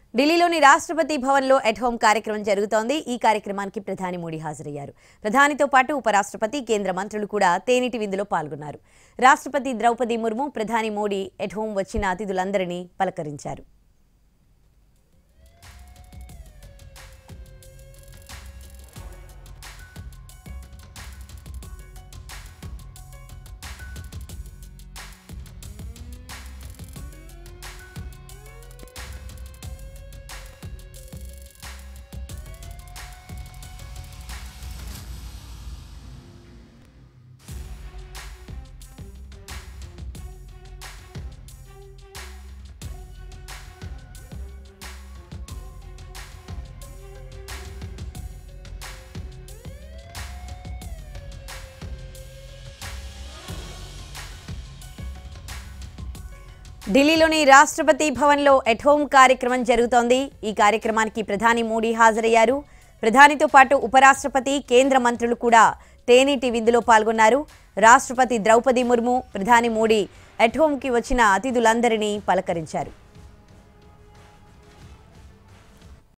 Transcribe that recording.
ఢిల్లీలోని రాష్ట్రపతి భవన్లో ఎట్ హోమ్ కార్యక్రమం జరుగుతోంది ఈ కార్యక్రమానికి ప్రధాని మోడీ హాజరయ్యారు ప్రధానితో పాటు ఉపరాష్ట్రపతి కేంద్ర మంత్రులు కూడా తేనీటి విందులో పాల్గొన్నారు రాష్ట్రపతి ద్రౌపది ముర్ము ప్రధాని మోడీ ఎట్ హోమ్ వచ్చిన అతిథులందరినీ పలకరించారు ఢిల్లీలోని రాష్ట్రపతి భవన్లో ఎట్ హోమ్ కార్యక్రమం జరుగుతోంది ఈ కార్యక్రమానికి ప్రధాని మోడీ హాజరయ్యారు ప్రధానితో పాటు ఉపరాష్ట్రపతి కేంద్ర మంత్రులు కూడా తేనీటి విందులో పాల్గొన్నారు రాష్ట్రపతి ద్రౌపది ముర్ము ప్రధాని మోడీ ఎట్ హోమ్కి వచ్చిన అతిథులందరినీ పలకరించారు